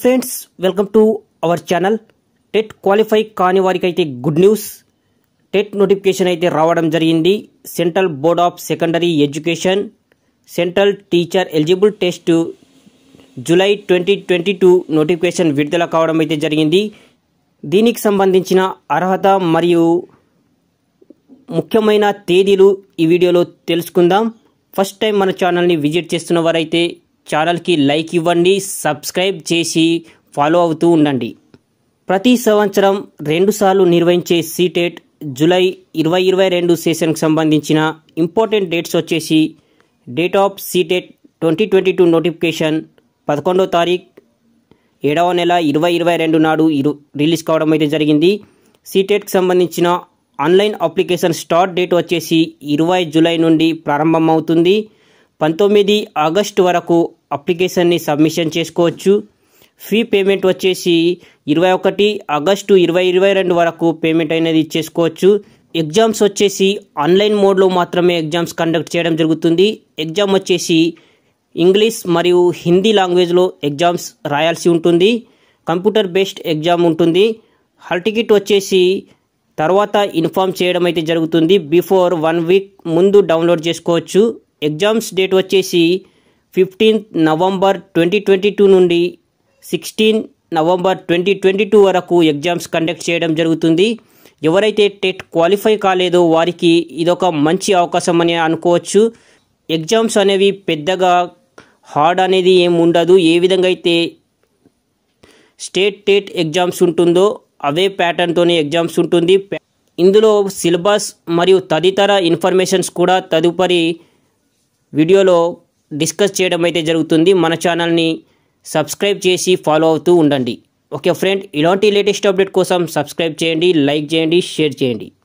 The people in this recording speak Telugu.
friends welcome to our channel TET qualify కాని వారికి అయితే గుడ్ న్యూస్ టెట్ నోటిఫికేషన్ అయితే రావడం జరిగింది central board of secondary education central teacher eligible test July twenty twenty two notification విడుదల కావడం అయితే జరిగింది దీనికి సంబంధించిన అర్హత మరియు ముఖ్యమైన తేదీలు ఈ వీడియోలో తెలుసుకుందాం ఫస్ట్ టైం మన ఛానల్ని విజిట్ చేస్తున్న వారైతే ఛానల్కి లైక్ ఇవ్వండి సబ్స్క్రైబ్ చేసి ఫాలో అవుతూ ఉండండి ప్రతి సంవత్సరం రెండుసార్లు నిర్వహించే సీటెట్ జూలై ఇరవై ఇరవై రెండు సెషన్కి సంబంధించిన ఇంపార్టెంట్ డేట్స్ వచ్చేసి date of CTET twenty twenty two notification పదకొండో తారీఖు ఏడవ నెల ఇరవై ఇరవై రెండు నాడు ఇరు రిలీజ్ కావడం అయితే జరిగింది సీటెట్కి సంబంధించిన ఆన్లైన్ అప్లికేషన్ స్టార్ట్ డేట్ వచ్చేసి ఇరవై జూలై నుండి ప్రారంభమవుతుంది పంతొమ్మిది ఆగస్టు వరకు అప్లికేషన్ని సబ్మిషన్ చేసుకోవచ్చు ఫీ పేమెంట్ వచ్చేసి ఇరవై ఒకటి ఆగస్టు ఇరవై ఇరవై రెండు వరకు పేమెంట్ అనేది చేసుకోవచ్చు ఎగ్జామ్స్ వచ్చేసి ఆన్లైన్ మోడ్లో మాత్రమే ఎగ్జామ్స్ కండక్ట్ చేయడం జరుగుతుంది ఎగ్జామ్ వచ్చేసి ఇంగ్లీష్ మరియు హిందీ లాంగ్వేజ్లో ఎగ్జామ్స్ రాయాల్సి ఉంటుంది కంప్యూటర్ బేస్డ్ ఎగ్జామ్ ఉంటుంది హాల్ టికెట్ వచ్చేసి తర్వాత ఇన్ఫామ్ చేయడం అయితే జరుగుతుంది బిఫోర్ వన్ వీక్ ముందు డౌన్లోడ్ చేసుకోవచ్చు ఎగ్జామ్స్ డేట్ వచ్చేసి fifteenth November twenty twenty two నుండి sixteen November twenty twenty two వరకు ఎగ్జామ్స్ కండక్ట్ చేయడం జరుగుతుంది ఎవరైతే టెట్ క్వాలిఫై కాలేదో వారికి ఇదొక మంచి అవకాశం అని అనుకోవచ్చు ఎగ్జామ్స్ అనేవి పెద్దగా హార్డ్ అనేది ఏం ఉండదు ఏ విధంగా అయితే స్టేట్ టెట్ ఎగ్జామ్స్ ఉంటుందో అవే ప్యాటర్న్తోనే ఎగ్జామ్స్ ఉంటుంది ఇందులో సిలబస్ మరియు తదితర ఇన్ఫర్మేషన్స్ కూడా తదుపరి వీడియోలో డిస్కస్ చేయడం అయితే జరుగుతుంది మన ఛానల్ని సబ్స్క్రైబ్ చేసి ఫాలో అవుతూ ఉండండి ఓకే ఫ్రెండ్ ఇలాంటి లేటెస్ట్ అప్డేట్ కోసం సబ్స్క్రైబ్ చేయండి లైక్ చేయండి షేర్ చేయండి